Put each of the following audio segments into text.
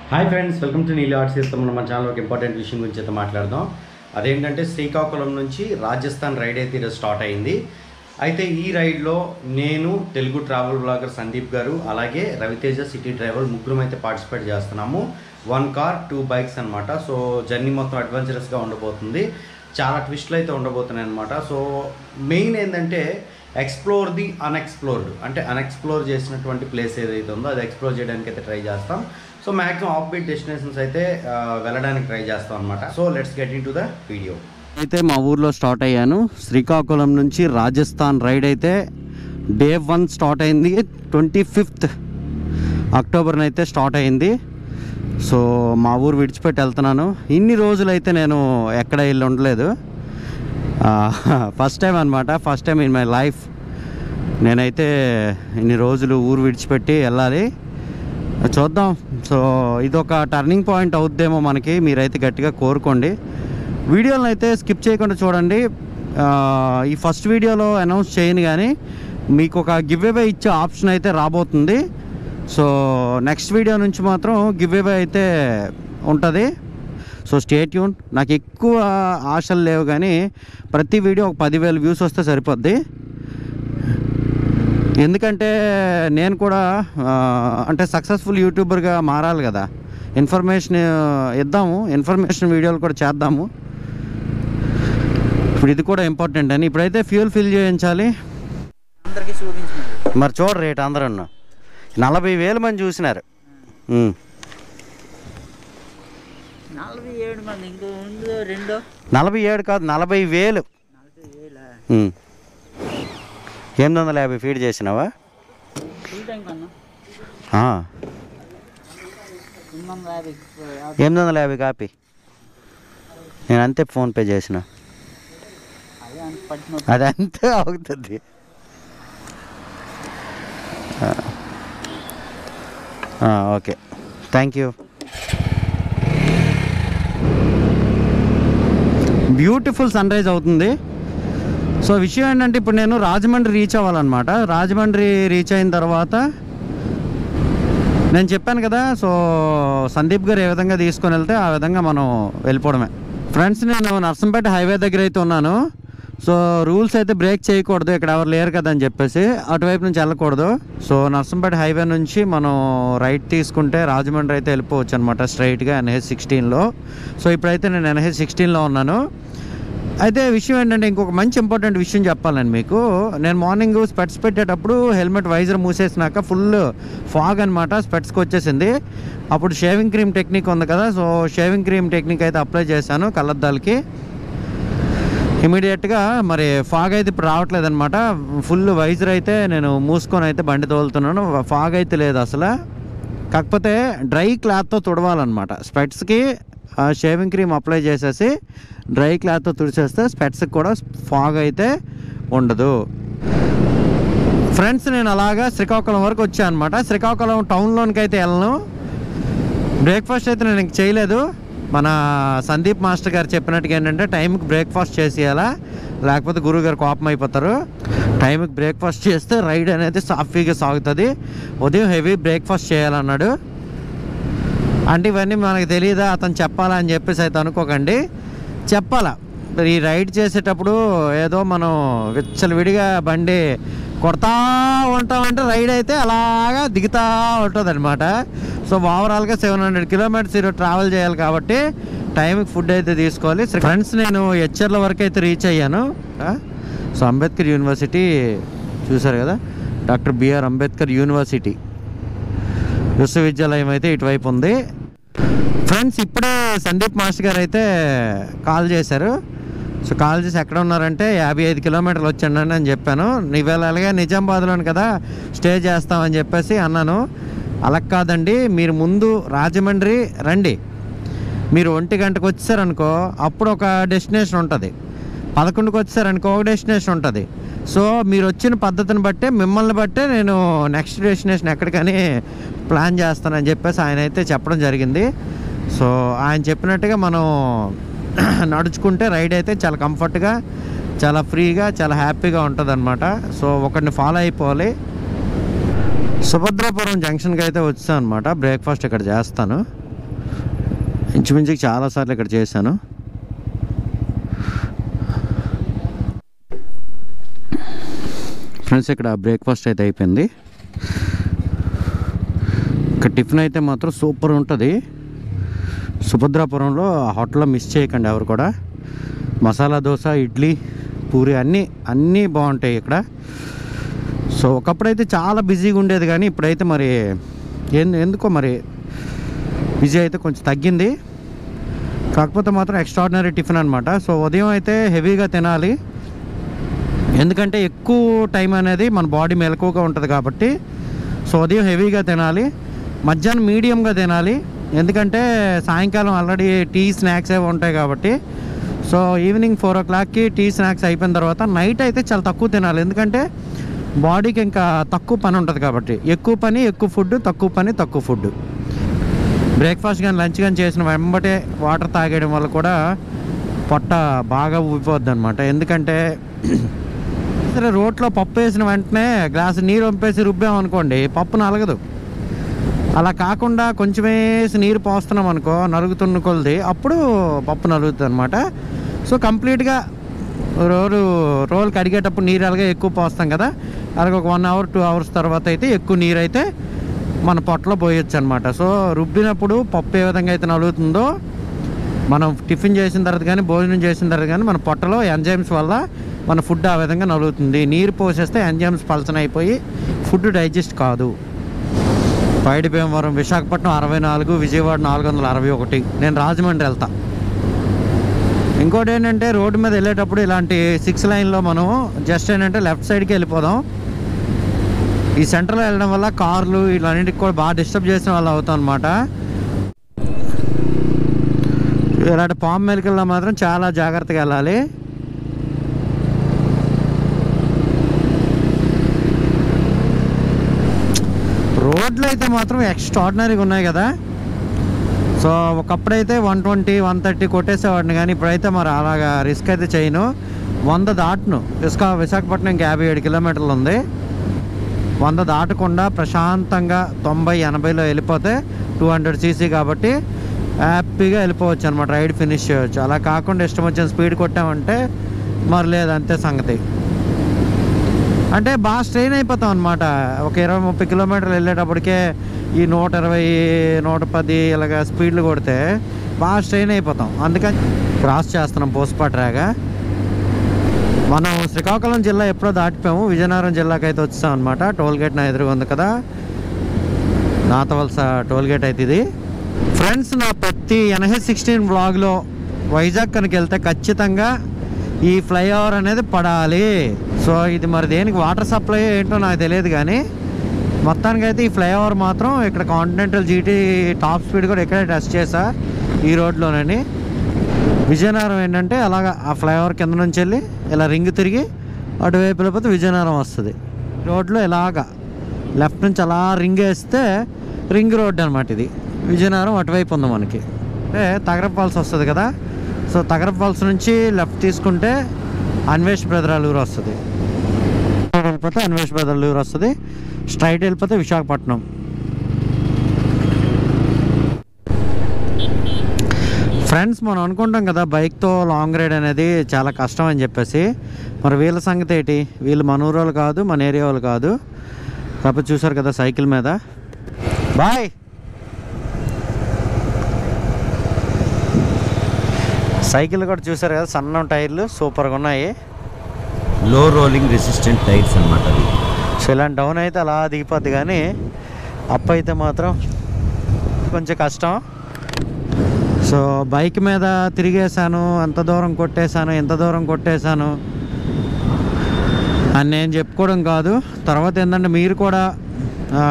Hi friends welcome to Neeli arts చేస్తాం మన channel ఒక ఇంపార్టెంట్ విషయం గురించి అయితే మాట్లాడదాం అదేంటంటే శ్రీకాకుళం నుంచి రాజస్థాన్ రైడ్ అయితే ఈరోజు స్టార్ట్ అయింది అయితే ఈ రైడ్లో నేను తెలుగు ట్రావెల్ బ్లాగర్ సందీప్ గారు అలాగే రవితేజ సిటీ డ్రైవర్ ముగ్గురం అయితే పార్టిసిపేట్ చేస్తున్నాము వన్ కార్ టూ బైక్స్ అనమాట సో జర్నీ మొత్తం అడ్వెంచరస్గా ఉండబోతుంది చాలా ట్విస్ట్లు అయితే ఉండబోతున్నాయి అనమాట సో మెయిన్ ఏంటంటే ఎక్స్ప్లోర్ ది అన్ఎక్స్ప్లోర్డ్ అంటే అన్ఎక్స్ప్లోర్ చేసినటువంటి ప్లేస్ ఏదైతే ఉందో అది ఎక్స్ప్లోర్ చేయడానికి అయితే ట్రై చేస్తాం so maximum off beat destinations అయితే ఆ, వెళ్ళడానికి ట్రై చేస్తాం అనమాట so let's get into the video అయితే మా ఊర్లో స్టార్ట్ అయ్యాను శ్రీకాకుళం నుంచి రాజస్థాన్ రైడ్ అయితే డే వన్ స్టార్ట్ అయింది ట్వంటీ ఫిఫ్త్ అక్టోబర్న అయితే స్టార్ట్ అయింది సో మా ఊరు విడిచిపెట్టి వెళ్తున్నాను ఇన్ని రోజులు అయితే నేను ఎక్కడ వెళ్ళి ఉండలేదు ఫస్ట్ టైం అనమాట first time in my life నేనైతే ఇన్ని రోజులు ఊరు విడిచిపెట్టి వెళ్ళాలి చూద్దాం సో ఇదొక టర్నింగ్ పాయింట్ అవుద్దేమో మనకి మీరైతే గట్టిగా కోరుకోండి వీడియోలను అయితే స్కిప్ చేయకుండా చూడండి ఆ, ఈ ఫస్ట్ వీడియోలో అనౌన్స్ చేయను కానీ మీకు ఒక గివ్ అవే ఇచ్చే ఆప్షన్ అయితే రాబోతుంది సో నెక్స్ట్ వీడియో నుంచి మాత్రం గివ్ అవే అయితే ఉంటుంది సో స్టేట్ యూన్ నాకు ఎక్కువ ఆశలు లేవు కానీ ప్రతి వీడియో ఒక పదివేల వ్యూస్ వస్తే సరిపోద్ది ఎందుకంటే నేను కూడా ఆ, అంటే సక్సెస్ఫుల్ యూట్యూబర్గా మారాలి కదా ఇన్ఫర్మేషన్ ఇద్దాము ఇన్ఫర్మేషన్ వీడియోలు కూడా చేద్దాము ఇప్పుడు ఇది కూడా ఇంపార్టెంట్ అని ఇప్పుడైతే ఫ్యూల్ ఫిల్ చేయించాలి అందరికి చూపించినారు మరి చూడ రేట్ అందరూ నలభై వేల మంది చూసినారు ఉమ్. నలభై ఏడు మంది ఇంకో ముందు రెండో నలభై ఏడు కాదు నలభై వేలు నలభై వేల ఉమ్. ఎనిమిది వందల యాభై ఫీడ్ చేసినావా ఫుల్ టైం కన్నా ఆ. ఎనిమిది వందల యాభై ఎనిమిది వందల యాభై కాపీ నేను అంతే ఫోన్పే చేసిన అదే అంత పట్టిన అది అంతే అవుతుంది ఆ. ఆ, okay thank you beautiful sunrise అవుతుంది సో విషయం ఏంటంటే ఇప్పుడు నేను రాజమండ్రి రీచ్ అవ్వాలన్నమాట రాజమండ్రి రీచ్ అయిన తర్వాత నేను చెప్పాను కదా సో సందీప్ గారు ఏ విధంగా తీసుకొని వెళ్తే ఆ విధంగా మనం వెళ్ళిపోవడమే ఫ్రెండ్స్ నేను నర్సంపేట హైవే దగ్గర అయితే ఉన్నాను సో రూల్స్ అయితే బ్రేక్ చేయకూడదు ఇక్కడ ఎవరు లేరు కదా అని చెప్పేసి అటువైపు నుంచి వెళ్ళకూడదు సో నర్సంపేట హైవే నుంచి మనం రైట్ తీసుకుంటే రాజమండ్రి అయితే వెళ్ళిపోవచ్చు అనమాట స్ట్రైట్గా ఎన్హెచ్ సిక్స్టీన్లో సో ఇప్పుడైతే నేను ఎన్హెచ్ సిక్స్టీన్లో ఉన్నాను అయితే విషయం ఏంటంటే ఇంకొక మంచి ఇంపార్టెంట్ విషయం చెప్పాలండి మీకు నేను మార్నింగ్ స్పెట్స్ పెట్టేటప్పుడు హెల్మెట్ వైజర్ మూసేసినాక ఫుల్ ఫాగ్ అనమాట స్పెట్స్కి వచ్చేసింది అప్పుడు షేవింగ్ క్రీమ్ టెక్నిక్ ఉంది కదా సో షేవింగ్ క్రీమ్ టెక్నిక్ అయితే అప్లై చేశాను కళ్ళద్దాలకి ఇమీడియట్గా మరి ఫాగ్ అయితే ఇప్పుడు రావట్లేదు అనమాట ఫుల్ వైజర్ అయితే నేను మూసుకొని అయితే బండి తోలుతున్నాను ఫాగ్ అయితే లేదు అసలు కాకపోతే డ్రై క్లాత్తో తుడవాలన్నమాట స్పెట్స్కి షేవింగ్ క్రీమ్ అప్లై చేసేసి డ్రై క్లాత్తో తుడిచేస్తే స్పెట్స్కి కూడా ఫాగ్ అయితే ఉండదు ఫ్రెండ్స్ నేను అలాగా శ్రీకాకుళం వరకు వచ్చాను అనమాట శ్రీకాకుళం టౌన్లోనికి అయితే వెళ్ళను బ్రేక్ఫాస్ట్ అయితే నేను ఇంక చేయలేదు మన సందీప్ మాస్టర్ గారు చెప్పినట్టుగా ఏంటంటే టైంకి బ్రేక్ఫాస్ట్ చేసేయాలా లేకపోతే గురువు గారు కోపం అయిపోతారు టైంకి బ్రేక్ఫాస్ట్ చేస్తే రైడ్ అనేది సాఫీగా సాగుతుంది ఉదయం హెవీ బ్రేక్ఫాస్ట్ చేయాలన్నాడు అంటే ఇవన్నీ మనకు తెలియదా అతను చెప్పాలా అని చెప్పేసి అయితే అనుకోకండి చెప్పాలా ఈ రైడ్ చేసేటప్పుడు ఏదో మనం విచ్చలవిడిగా బండి కొడతా ఉంటామంటే రైడ్ అయితే అలాగా దిగుతా ఉంటుంది అనమాట సో ఓవరాల్గా సెవెన్ హండ్రెడ్ కిలోమీటర్స్ ఈరోజు ట్రావెల్ చేయాలి కాబట్టి టైంకి ఫుడ్ అయితే తీసుకోవాలి ఫ్రెండ్స్ నేను హెచ్ఆర్ల వరకు అయితే రీచ్ అయ్యాను ఆ? సో అంబేద్కర్ యూనివర్సిటీ చూసారు కదా డాక్టర్ బిఆర్ అంబేద్కర్ యూనివర్సిటీ విశ్వవిద్యాలయం అయితే ఇటువైపు ఉంది ఫ్రెండ్స్ ఇప్పుడే సందీప్ మాస్టర్ గారు అయితే కాల్ చేశారు సో కాల్ చేసి ఎక్కడ ఉన్నారంటే యాభై ఐదు కిలోమీటర్లు వచ్చండి అని చెప్పాను ఇవాళ అలాగే నిజామాబాద్లోని కదా స్టే చేస్తామని చెప్పేసి అన్నాను అలా కాదండి మీరు ముందు రాజమండ్రి రండి మీరు ఒంటి గంటకు వచ్చారనుకో అప్పుడు ఒక డెస్టినేషన్ ఉంటుంది పదకొండుకి వచ్చారనుకో ఒక డెస్టినేషన్ ఉంటుంది సో మీరు వచ్చిన పద్ధతిని బట్టే మిమ్మల్ని బట్టే నేను నెక్స్ట్ డెస్టినేషన్ ఎక్కడికని ప్లాన్ చేస్తానని చెప్పేసి ఆయన అయితే చెప్పడం జరిగింది సో ఆయన చెప్పినట్టుగా మనం నడుచుకుంటే రైడ్ అయితే చాలా కంఫర్ట్గా చాలా ఫ్రీగా చాలా హ్యాపీగా ఉంటుంది అనమాట సో ఒకరిని ఫాలో అయిపోవాలి సుభద్రాపురం జంక్షన్కి అయితే వచ్చాను అనమాట బ్రేక్ఫాస్ట్ ఇక్కడ చేస్తాను ఇంచుమించుకి చాలాసార్లు ఇక్కడ చేశాను ఫ్రెండ్స్ ఇక్కడ బ్రేక్ఫాస్ట్ అయితే అయిపోయింది ఇక్కడ టిఫిన్ అయితే మాత్రం సూపర్ ఉంటుంది సుభద్రాపురంలో ఆ హోటల్లో మిస్ చేయకండి ఎవరు కూడా మసాలా దోశ ఇడ్లీ పూరి అన్నీ అన్నీ బాగుంటాయి ఇక్కడ సో ఒకప్పుడైతే చాలా బిజీగా ఉండేది కానీ ఇప్పుడైతే మరి ఎందు ఎందుకో మరి బిజీ అయితే కొంచెం తగ్గింది కాకపోతే మాత్రం ఎక్స్ట్రాడినరీ టిఫిన్ అనమాట సో ఉదయం అయితే హెవీగా తినాలి ఎందుకంటే ఎక్కువ టైం అనేది మన బాడీ మెలకువగా ఉంటుంది కాబట్టి సో ఉదయం హెవీగా తినాలి మధ్యాహ్నం మీడియంగా తినాలి ఎందుకంటే సాయంకాలం ఆల్రెడీ టీ స్నాక్స్ ఏవి ఉంటాయి కాబట్టి సో ఈవినింగ్ ఫోర్ ఓ క్లాక్కి టీ స్నాక్స్ అయిపోయిన తర్వాత నైట్ అయితే చాలా తక్కువ తినాలి ఎందుకంటే బాడీకి ఇంకా తక్కువ పని ఉంటుంది కాబట్టి ఎక్కువ పని ఎక్కువ ఫుడ్ తక్కువ పని తక్కువ ఫుడ్ బ్రేక్ఫాస్ట్ కానీ లంచ్ కానీ చేసిన వెంబటే వాటర్ తాగేయడం వల్ల కూడా పొట్ట బాగా ఊపిపోద్ది అనమాట ఎందుకంటే సరే రోట్లో పప్పు వేసిన వెంటనే గ్లాసు నీరు వంపేసి రుబ్బామనుకోండి పప్పు నలగదు అలా కాకుండా కొంచెం వేసి నీరు పోస్తున్నాం అనుకో నలుగుతున్న కొలది అప్పుడు పప్పు నలుగుతుంది అనమాట సో కంప్లీట్గా రోలు రోల్ కడిగేటప్పుడు నీరు అలాగే ఎక్కువ పోస్తాం కదా అలాగే ఒక వన్ అవర్ టూ అవర్స్ తర్వాత అయితే ఎక్కువ నీరు అయితే మన పొట్టలో పోయొచ్చు అనమాట సో రుబ్బినప్పుడు పప్పు ఏ విధంగా అయితే నలుగుతుందో మనం టిఫిన్ చేసిన తర్వాత కానీ భోజనం చేసిన తర్వాత కానీ మన పొట్టలో ఎంజైమ్స్ వల్ల మన ఫుడ్ ఆ విధంగా నలుగుతుంది నీరు పోసేస్తే ఎంజైమ్స్ పలచన అయిపోయి ఫుడ్ డైజెస్ట్ కాదు పైడి భీమవరం విశాఖపట్నం అరవై నాలుగు విజయవాడ నాలుగు వందల అరవై ఒకటి నేను రాజమండ్రి వెళ్తా ఇంకోటి ఏంటంటే రోడ్డు మీద వెళ్ళేటప్పుడు ఇలాంటి సిక్స్ లైన్లో మనం జస్ట్ ఏంటంటే లెఫ్ట్ సైడ్కి వెళ్ళిపోదాం ఈ సెంటర్లో వెళ్ళడం వల్ల కార్లు వీళ్ళన్నిటికి కూడా బాగా డిస్టర్బ్ చేసిన వాళ్ళు అవుతాం అనమాట ఇలాంటి పాము మెలికల్లో మాత్రం చాలా జాగ్రత్తగా వెళ్ళాలి రోడ్లు అయితే మాత్రం ఎక్స్ట్రాడినరీగా ఉన్నాయి కదా సో ఒకప్పుడైతే వన్ ట్వంటీ వన్ థర్టీ కొట్టేసేవాడిని కానీ ఇప్పుడైతే మరి అలాగా రిస్క్ అయితే చేయను వంద దాటును ఇసుక విశాఖపట్నం ఇంకా యాభై ఏడు కిలోమీటర్లు ఉంది వంద దాటకుండా ప్రశాంతంగా తొంభై ఎనభైలో వెళ్ళిపోతే టూ హండ్రెడ్ సీసీ కాబట్టి హ్యాపీగా వెళ్ళిపోవచ్చు అనమాట రైడ్ ఫినిష్ చేయవచ్చు అలా కాకుండా ఇష్టం వచ్చిన స్పీడ్ కొట్టామంటే మరి లేదు అంతే సంగతి అంటే బాగా స్ట్రెయిన్ అయిపోతాం అనమాట ఒక ఇరవై ముప్పై కిలోమీటర్లు వెళ్ళేటప్పటికే ఈ నూట ఇరవై నూట పది ఇలాగ స్పీడ్లు కొడితే బాగా స్ట్రెయిన్ అయిపోతాం అందుకని క్రాస్ చేస్తున్నాం పోస్పాట్రాగా మనం శ్రీకాకుళం జిల్లా ఎప్పుడో దాటిపోయాము విజయనగరం జిల్లాకి అయితే వచ్చాం అనమాట టోల్ గేట్ నా ఎదురుగా ఉంది కదా నాతవలస టోల్ గేట్ అయితే ఇది ఫ్రెండ్స్ నా ప్రతి ఎన్హెచ్ సిక్స్టీన్ బ్లాగ్లో వైజాగ్ కనుక వెళ్తే ఖచ్చితంగా ఈ ఫ్లైఓవర్ అనేది పడాలి సో ఇది మరి దేనికి వాటర్ సప్లై ఏంటో నాకు తెలియదు కానీ మొత్తానికి అయితే ఈ ఫ్లైఓవర్ మాత్రం ఇక్కడ కాంటినెంటల్ జీటీ టాప్ స్పీడ్ కూడా ఇక్కడే టెస్ట్ చేసా ఈ రోడ్లోనని విజయనగరం ఏంటంటే అలాగ ఆ ఫ్లైఓవర్ కింద నుంచి వెళ్ళి ఇలా రింగ్ తిరిగి అటువైపు వెళ్ళిపోతే విజయనగరం వస్తుంది రోడ్లో ఇలాగా లెఫ్ట్ నుంచి అలా రింగ్ వేస్తే రింగ్ రోడ్ అనమాట ఇది విజయనగరం అటువైపు ఉంది మనకి అంటే తగరప్ ఫాల్స్ వస్తుంది కదా సో తగరప్ ఫాల్స్ నుంచి లెఫ్ట్ తీసుకుంటే అన్వేష్ బ్రదరాలూరు వస్తుంది వెళ్ళిపోతే అన్వేష్ బ్రదరాలూరు వస్తుంది స్ట్రైట్ వెళ్ళిపోతే విశాఖపట్నం ఫ్రెండ్స్ మనం అనుకుంటాం కదా బైక్తో లాంగ్ రైడ్ అనేది చాలా కష్టం అని చెప్పేసి మరి వీళ్ళ సంగతి ఏంటి వీళ్ళు మన ఊరు వాళ్ళు కాదు మన ఏరియా వాళ్ళు కాదు కాకపోతే చూసారు కదా సైకిల్ మీద బాయ్ సైకిల్ కూడా చూసారు కదా సన్నం టైర్లు సూపర్గా ఉన్నాయి లో రోలింగ్ రెసిస్టెంట్ టైర్స్ అనమాట అది సో ఇలాంటి డౌన్ అయితే అలా దిగిపోద్ది కానీ అప్ అయితే మాత్రం కొంచెం కష్టం సో బైక్ మీద తిరిగేశాను అంత దూరం కొట్టేశాను ఎంత దూరం కొట్టేశాను అని నేను చెప్పుకోవడం కాదు తర్వాత ఏంటంటే మీరు కూడా ఆ,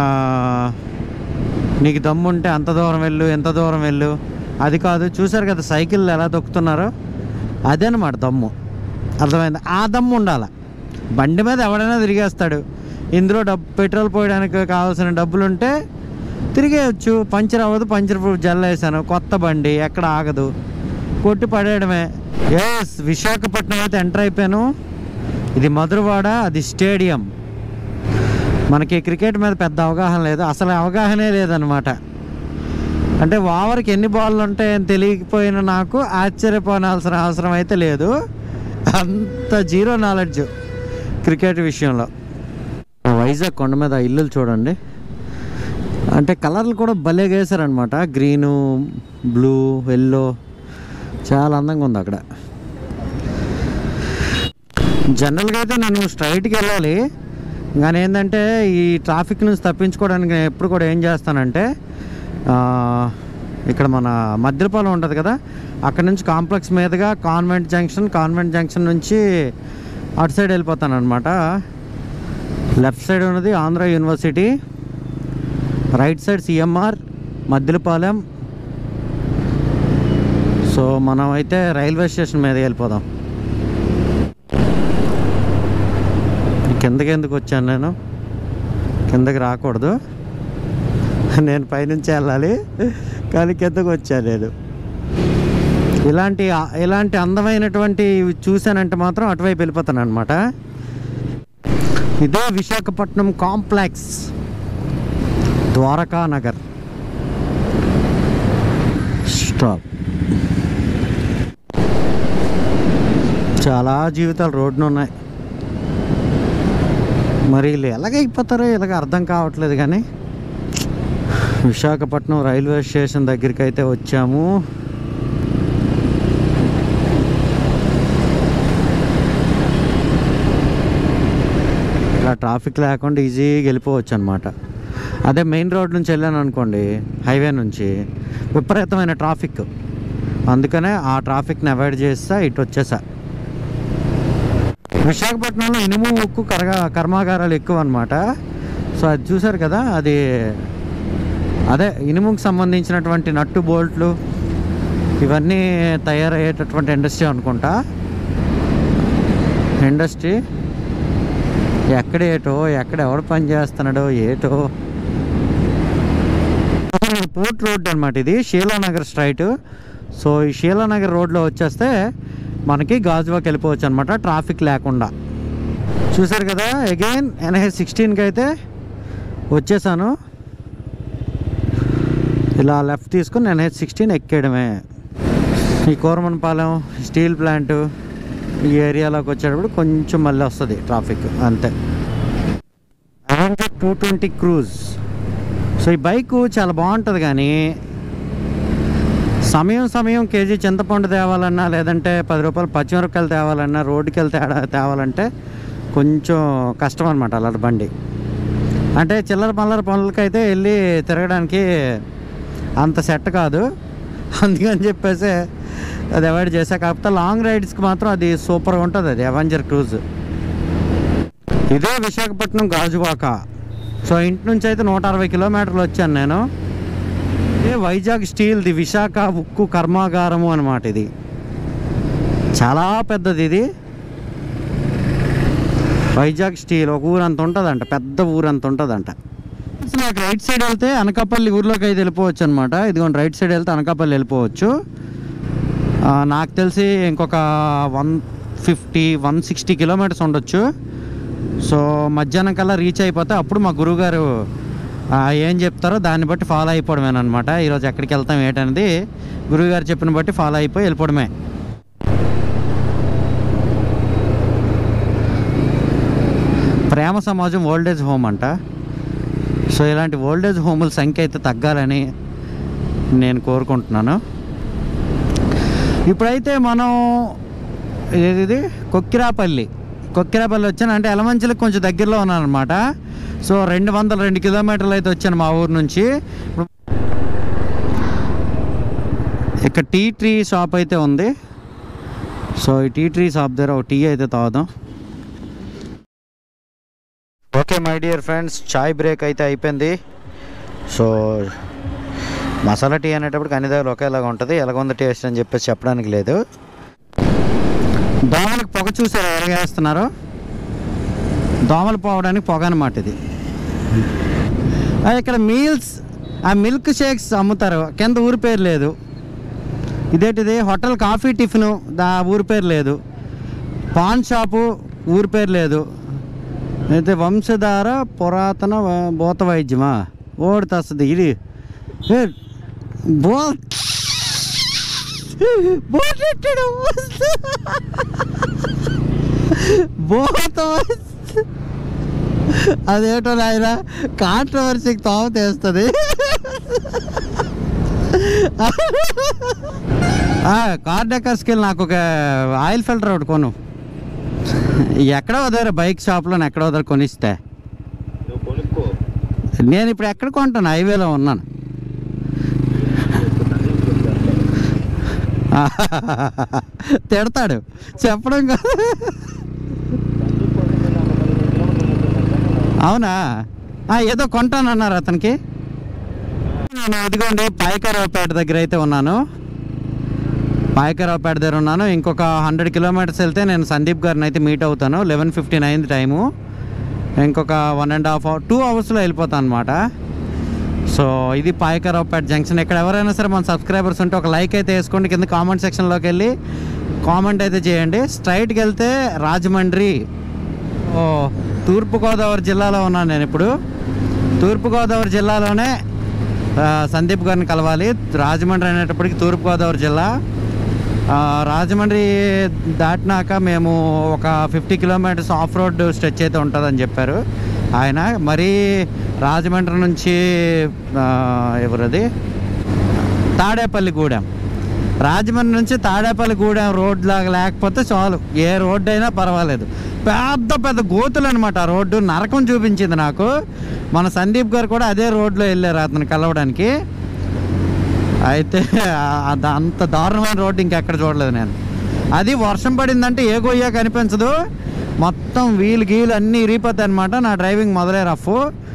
నీకు దమ్ముంటే అంత దూరం వెళ్ళు ఎంత దూరం వెళ్ళు అది కాదు చూసారు కదా సైకిల్ ఎలా తొక్కుతున్నారో అదేనమాట దమ్ము అర్థమైంది ఆ దమ్ము ఉండాలి బండి మీద ఎవడైనా తిరిగేస్తాడు ఇందులో డబ్బు పెట్రోల్ పోయడానికి కావాల్సిన డబ్బులు ఉంటే తిరిగేయచ్చు పంచర్ అవ్వదు పంచర్ ప్రూఫ్ జల్ వేసాను కొత్త బండి ఎక్కడ ఆగదు కొట్టి పడేయడమే ఎస్ విశాఖపట్నం అయితే ఎంటర్ అయిపోయాను ఇది మధురవాడ అది స్టేడియం మనకి క్రికెట్ మీద పెద్ద అవగాహన లేదు అసలు అవగాహనే లేదనమాట అంటే ఓవర్కి ఎన్ని బాళ్ళు ఉంటాయని తెలియకపోయినా నాకు ఆశ్చర్యపోనాల్సిన అవసరం అయితే లేదు అంత జీరో నాలెడ్జ్ క్రికెట్ విషయంలో వైజాగ్ కొండ మీద ఆ ఇల్లులు చూడండి అంటే కలర్లు కూడా భలే వేశారనమాట గ్రీను బ్లూ ఎల్లో చాలా అందంగా ఉంది అక్కడ జనరల్గా అయితే నేను స్ట్రైట్కి వెళ్ళాలి కానీ ఏంటంటే ఈ ట్రాఫిక్ నుంచి తప్పించుకోవడానికి నేను ఎప్పుడు కూడా ఏం చేస్తానంటే ఆ, ఇక్కడ మన మద్దిలపాలెం ఉంటుంది కదా అక్కడ నుంచి కాంప్లెక్స్ మీదుగా కాన్వెంట్ జంక్షన్ కాన్వెంట్ జంక్షన్ నుంచి అటు సైడ్ వెళ్ళిపోతాను అనమాట లెఫ్ట్ సైడ్ ఉన్నది Andhra university right side CMR Maddilapalem so మనం అయితే రైల్వే స్టేషన్ మీద వెళ్ళిపోదాం కిందకి ఎందుకు వచ్చాను నేను కిందకి రాకూడదు నేను పైనుంచి వెళ్ళాలి కానీ కిందకు వచ్చాను నేను ఇలాంటి ఇలాంటి అందమైనటువంటి చూశానంటే మాత్రం అటువైపు వెళ్ళిపోతాను అనమాట ఇదే విశాఖపట్నం కాంప్లెక్స్ ద్వారకా నగర్ స్టాప్ చాలా జీవితాలు రోడ్డున ఉన్నాయి మరి వీళ్ళు ఎలాగైపోతారో ఇలాగ అర్థం కావట్లేదు కానీ విశాఖపట్నం రైల్వే స్టేషన్ దగ్గరికి అయితే వచ్చాము ఇలా ట్రాఫిక్ లేకుండా ఈజీగా వెళ్ళిపోవచ్చు అనమాట అదే మెయిన్ రోడ్ నుంచి వెళ్ళాను అనుకోండి హైవే నుంచి విపరీతమైన ట్రాఫిక్ అందుకనే ఆ ట్రాఫిక్ని అవాయిడ్ చేస్తా ఇటు వచ్చేసా విశాఖపట్నంలో ఇనుము ఉక్కు కరగా కర్మాగారాలు ఎక్కువ అనమాట సో అది చూసారు కదా అది అదే ఇనుముకు సంబంధించినటువంటి నట్టు బోల్ట్లు ఇవన్నీ తయారయ్యేటటువంటి ఇండస్ట్రీ అనుకుంటా ఇండస్ట్రీ ఎక్కడ ఏటో ఎక్కడ ఎవడు పని చేస్తున్నాడో ఏటో పోర్ట్ రోడ్ అనమాట ఇది షీలానగర్ స్ట్రైట్ సో ఈ షీలానగర్ రోడ్లో వచ్చేస్తే మనకి గాజువాకి వెళ్ళిపోవచ్చు అనమాట ట్రాఫిక్ లేకుండా చూసారు కదా అగైన్ ఎన్హెచ్ సిక్స్టీన్కి అయితే వచ్చేసాను ఇలా లెఫ్ట్ తీసుకుని ఎన్హెచ్ సిక్స్టీన్ ఎక్కేయడమే ఈ కోరమనపాలెం స్టీల్ ప్లాంట్ ఈ ఏరియాలోకి వచ్చేటప్పుడు కొంచెం మళ్ళీ వస్తుంది ట్రాఫిక్ అంతే Avenger two twenty cruise so ఈ బైక్ చాలా బాగుంటుంది కానీ సమయం సమయం కేజీ చింతపండు తేవాలన్నా లేదంటే పది రూపాయలు పచ్చిమిరపకాయలు తేవాలన్నా రోడ్డుకి వెళ్తే తేడా తేవాలంటే కొంచెం కష్టం అనమాట అలాంటి బండి అంటే చిల్లర పల్లర పనులకైతే వెళ్ళి తిరగడానికి అంత సెట్ కాదు అందుకని చెప్పేసి అది అవాయిడ్ చేసా కాకపోతే లాంగ్ రైడ్స్కి మాత్రం అది సూపర్గా ఉంటుంది అది అవెంజర్ క్రూజ్ ఇదే విశాఖపట్నం గాజువాక సో ఇంటి నుంచి అయితే నూట అరవై కిలోమీటర్లు వచ్చాను నేను ఇదే వైజాగ్ స్టీల్ది విశాఖ ఉక్కు కర్మాగారము అనమాట ఇది చాలా పెద్దది ఇది వైజాగ్ స్టీల్ ఒక ఊరంత ఉంటుందంట పెద్ద ఊరంత ఉంటుందంట నాకు రైట్ సైడ్ వెళ్తే అనకాపల్లి ఊర్లోకి అయితే వెళ్ళిపోవచ్చు అనమాట ఇదిగోండి రైట్ సైడ్ వెళ్తే అనకాపల్లి వెళ్ళిపోవచ్చు ఆ, నాకు తెలిసి ఇంకొక one fifty one sixty kilometres ఉండొచ్చు సో మధ్యాహ్నం కల్లా రీచ్ అయిపోతే అప్పుడు మా గురువుగారు ఆ, ఏం చెప్తారో దాన్ని బట్టి ఫాలో అయిపోవడమేనమాట ఈరోజు ఎక్కడికి వెళ్తాం ఏంటనేది గురువుగారు చెప్పిన బట్టి ఫాలో అయిపోయి వెళ్ళిపోవడమే ప్రేమ సమాజం ఓల్డేజ్ హోమ్ అంట సో ఇలాంటి ఓల్డేజ్ హోముల సంఖ్య అయితే తగ్గాలని నేను కోరుకుంటున్నాను ఇప్పుడైతే మనం ఏది ఇది కొక్కిరాపల్లి కొక్కిరాపల్లి వచ్చాను అంటే ఎలమంచిలకు కొంచెం దగ్గరలో ఉన్నాను అనమాట సో రెండు వందల రెండు కిలోమీటర్లు అయితే వచ్చాను మా ఊరు నుంచి ఇక్కడ టీ ట్రీ షాప్ అయితే ఉంది సో ఈ టీ ట్రీ షాప్ దగ్గర ఒక టీ అయితే తాగుదాం ఓకే మై డియర్ ఫ్రెండ్స్ చాయ్ బ్రేక్ అయితే అయిపోయింది సో మసాలా టీ అనేటప్పుడు అన్ని దగ్గర ఒకేలాగా ఉంటుంది ఎలాగొంది టేస్ట్ అని చెప్పేసి చెప్పడానికి లేదు దోమలకు పొగ చూసారా ఎరగేస్తున్నారు దోమలు పోవడానికి పొగ అనమాట ఇది ఆ, ఇక్కడ మీల్స్ ఆ మిల్క్ షేక్స్ అమ్ముతారు కింద ఊరి పేరు లేదు ఇదేంటిది హోటల్ కాఫీ టిఫిన్ దా ఊరి పేరు లేదు పాన్ షాపు ఊరి పేరు లేదు అయితే వంశధార పురాతన వ- భూత వైద్యమా ఓడి తస్తుంది ఇది ఏ బో బోటెట్టాడు బోత అదేటో నాయన కాంట్రవర్సీకి తోవ తెస్తుంది కార్ డెక్కర్స్కి వెళ్ళి నాకు ఒక ఆయిల్ ఫిల్టర్ ఒకటి కొను ఎక్కడ వదరు బైక్ షాప్లో ఎక్కడ వదరు కొనిస్తే నువ్వు కొనుక్కో నేను ఇప్పుడు ఎక్కడ కొంటాను హైవేలో ఉన్నాను తిడతాడు చెప్పడం కాదు అవునా ఆ, ఏదో కొంటానన్నారు అతనికి నేను ఇదిగోండి పాయకరావుపేట దగ్గర అయితే ఉన్నాను పాయకరావుపేట దగ్గర ఉన్నాను ఇంకొక హండ్రెడ్ కిలోమీటర్స్ వెళ్తే నేను సందీప్ గారిని అయితే మీట్ అవుతాను లెవెన్ ఫిఫ్టీన్ అయింది టైము ఇంకొక one and half hour two అవర్స్లో వెళ్ళిపోతాను అనమాట సో ఇది పాయకరావుపేట జంక్షన్ ఇక్కడ ఎవరైనా సరే మన సబ్స్క్రైబర్స్ ఉంటే ఒక లైక్ అయితే వేసుకోండి కింద కామెంట్ సెక్షన్లోకి వెళ్ళి కామెంట్ అయితే చేయండి స్ట్రైట్కి వెళ్తే రాజమండ్రి ఓ తూర్పుగోదావరి జిల్లాలో ఉన్నాను నేను ఇప్పుడు తూర్పుగోదావరి జిల్లాలోనే ఆ, సందీప్ గారిని కలవాలి రాజమండ్రి అనేటప్పటికి తూర్పుగోదావరి జిల్లా ఆ, రాజమండ్రి దాటినాక మేము ఒక fifty kilometres off road stretch అయితే ఉంటుందని చెప్పారు ఆయన మరీ రాజమండ్రి నుంచి ఆ, ఎవరది తాడేపల్లిగూడెం రాజమండ్రి నుంచి తాడేపల్లిగూడెం రోడ్ లాగా లేకపోతే చాలు ఏ రోడ్డు అయినా పర్వాలేదు పెద్ద పెద్ద గోతులు అనమాట ఆ రోడ్డు నరకం చూపించింది నాకు మన సందీప్ గారు కూడా అదే రోడ్లో వెళ్ళారు అతను కలవడానికి అయితే ఆ- అది అంత దారుణమైన రోడ్డు ఇంకెక్కడ చూడలేదు నేను అది వర్షం పడిందంటే ఏ గొయ్య కనిపించదు మొత్తం వీల్ గీలు అన్నీ ఇరిగిపోతాయి అనమాట నా డ్రైవింగ్ మొదలే రఫ్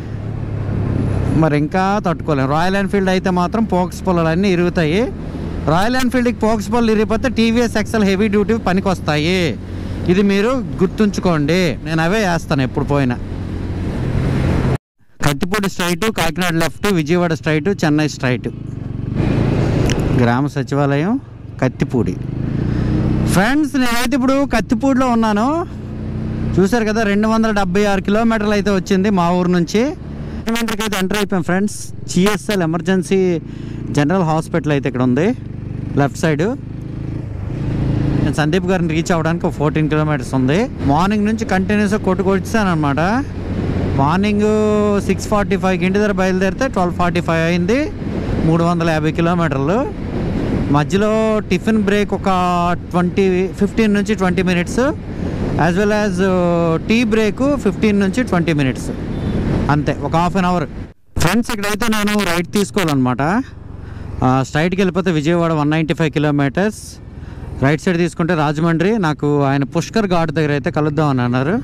మరి ఇంకా తట్టుకోలేము రాయల్ ఎన్ఫీల్డ్ అయితే మాత్రం పోక్స్ పొలాలు అన్నీ ఇరుగుతాయి రాయల్ ఎన్ఫీల్డ్కి పోక్స్ పొలాలు ఇరిగిపోతే టీవీఎస్ ఎక్సెల్ హెవీ డ్యూటీ పనికి వస్తాయి ఇది మీరు గుర్తుంచుకోండి నేను అవే వేస్తాను ఎప్పుడు పోయినా Kathipudi straight Kakinada left Vijayawada straight Chennai straight గ్రామ సచివాలయం కత్తిపూడి ఫ్రెండ్స్ నేనైతే ఇప్పుడు కత్తిపూడిలో ఉన్నాను చూశారు కదా రెండు వందల డెబ్బై ఆరు కిలోమీటర్లు అయితే వచ్చింది మా ఊరు నుంచి రాజమండ్రికి అయితే ఎంటర్ అయిపోయాం friends GSL emergency general hospital అయితే ఇక్కడ ఉంది లెఫ్ట్ సైడ్ నేను సందీప్ గారిని రీచ్ అవ్వడానికి ఒక ఫోర్టీన్ కిలోమీటర్స్ ఉంది మార్నింగ్ నుంచి కంటిన్యూస్గా కొట్టుకొచ్చాను అనమాట మార్నింగ్ సిక్స్ ఫార్టీ ఫైవ్కి ఇంటి దగ్గర బయలుదేరితే ట్వెల్వ్ ఫార్టీ ఫైవ్ అయింది మూడు వందల యాభై కిలోమీటర్లు మధ్యలో టిఫిన్ బ్రేక్ ఒక ట్వంటీ ఫిఫ్టీన్ నుంచి twenty minutes as well as tea break fifteen నుంచి ట్వంటీ మినిట్స్ అంతే ఒక హాఫ్ అన్ అవర్ ఫ్రెండ్స్ ఇక్కడైతే నేను రైట్ తీసుకోవాలన్నమాట స్ట్రైట్కి వెళ్ళిపోతే Vijayawada one ninety five kilometres right side తీసుకుంటే రాజమండ్రి నాకు ఆయన పుష్కర్ ఘాట్ దగ్గర అయితే కలుద్దాం అని అన్నారు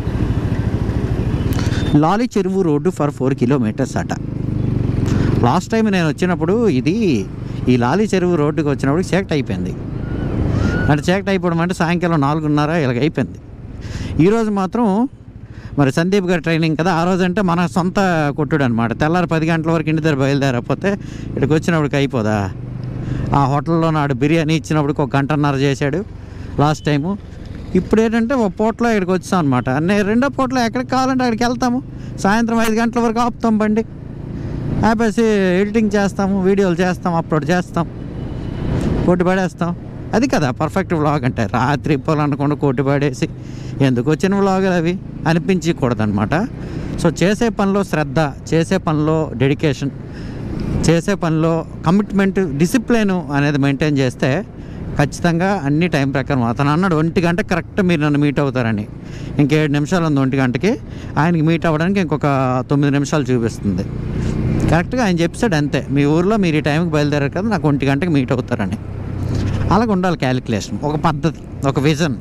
లాలి చెరువు రోడ్డు ఫర్ ఫోర్ కిలోమీటర్స్ అట లాస్ట్ టైం నేను వచ్చినప్పుడు ఇది ఈ లాలి చెరువు రోడ్డుకి వచ్చినప్పుడు చీకటి అయిపోయింది అంటే చీకటి అయిపోవడం అంటే సాయంకాలం నాలుగున్నర ఇలాగ అయిపోయింది ఈరోజు మాత్రం మరి సందీప్ గారి ట్రైనింగ్ కదా ఆ రోజు అంటే మన సొంత కొట్టుడు అనమాట తెల్లారి పది గంటల వరకు ఇంటి దగ్గర బయలుదేరకపోతే ఇక్కడికి వచ్చినప్పటికి అయిపోదా ఆ హోటల్లో నాడు బిర్యానీ ఇచ్చినప్పటికి ఒక గంటన్నర చేశాడు లాస్ట్ టైము ఇప్పుడు ఏంటంటే ఒక పూటలో ఇక్కడికి వచ్చాం అనమాట నేను రెండో పూటలో ఎక్కడికి కావాలంటే అక్కడికి వెళ్తాము సాయంత్రం ఐదు గంటల వరకు ఆపుతాం బండి ఆపేసి ఎడిటింగ్ చేస్తాము వీడియోలు చేస్తాం అప్లోడ్ చేస్తాం కొట్టి పడేస్తాం అది కదా పర్ఫెక్ట్ వ్లాగ్ అంటే రాత్రి పొలం అనకుండా కొట్టి పడేసి ఎందుకు వచ్చిన వ్లాగులు అవి అనిపించకూడదనమాట సో చేసే పనిలో శ్రద్ధ చేసే పనిలో డెడికేషన్ చేసే పనిలో కమిట్మెంట్ డిసిప్లిన్ అనేది మెయింటైన్ చేస్తే ఖచ్చితంగా అన్ని టైం ప్రకారం అతను అన్నాడు ఒంటి గంట కరెక్ట్ మీరు నన్ను మీట్ అవుతారని ఇంకేడు నిమిషాలు ఉంది ఒంటి గంటకి ఆయనకి మీట్ అవ్వడానికి ఇంకొక తొమ్మిది నిమిషాలు చూపిస్తుంది కరెక్ట్గా ఆయన చెప్పాడు అంతే మీ ఊర్లో మీరు ఈ టైంకి బయలుదేరారు కదా నాకు ఒంటి గంటకి మీట్ అవుతారని అలాగ ఉండాలి క్యాలిక్యులేషన్ ఒక పద్ధతి ఒక విజన్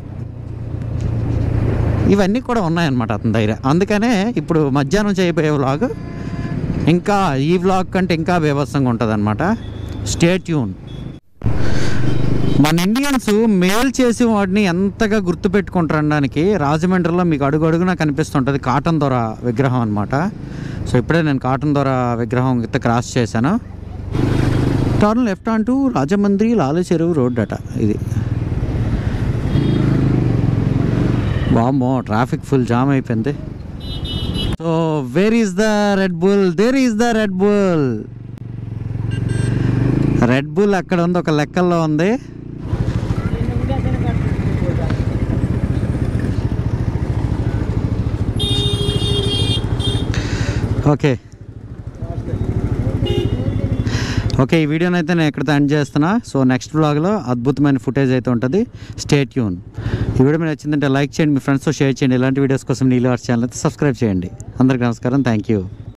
ఇవన్నీ కూడా ఉన్నాయన్నమాట అతని దగ్గర అందుకనే ఇప్పుడు మధ్యాహ్నం చేయబోయే వ్లాగ్ ఇంకా ఈ వ్లాగ్ కంటే ఇంకా బీభత్సంగా ఉంటుంది అనమాట స్టేట్ ట్యూన్ మన ఇండియన్స్ మేల్ చేసి వాటిని ఎంతగా గుర్తుపెట్టుకుంటారనడానికి రాజమండ్రిలో మీకు అడుగు అడుగునా కనిపిస్తుంటుంది కాటన్ దొర విగ్రహం అనమాట సో ఇప్పుడే నేను కాటన్ దొర విగ్రహం గిత్త క్రాస్ చేశాను టర్న్ లెఫ్ట్ అంటూ రాజమండ్రి లాల చెరువు రోడ్ అట ఇది వామ్మో ట్రాఫిక్ ఫుల్ జామ్ అయిపోయింది so where is the Red Bull there is the Red Bull Red Bull అక్కడ ఉంది ఒక లెక్కల్లో ఉంది ఓకే ఓకే ఈ వీడియోని అయితే నేను ఎక్కడితో ఎండ్ చేస్తున్నా సో నెక్స్ట్ బ్లాగ్లో అద్భుతమైన ఫుటేజ్ అయితే ఉంటుంది స్టేట్ యూన్ ఈ వీడియో మీరు నచ్చిందంటే లైక్ చేయండి మీ ఫ్రెండ్స్తో షేర్ చేయండి ఇలాంటి వీడియోస్ కోసం నీళ్ళు ఆర్ట్స్ ఛానల్ అయితే సబ్స్క్రైబ్ చేయండి అందరికీ నమస్కారం థ్యాంక్ యూ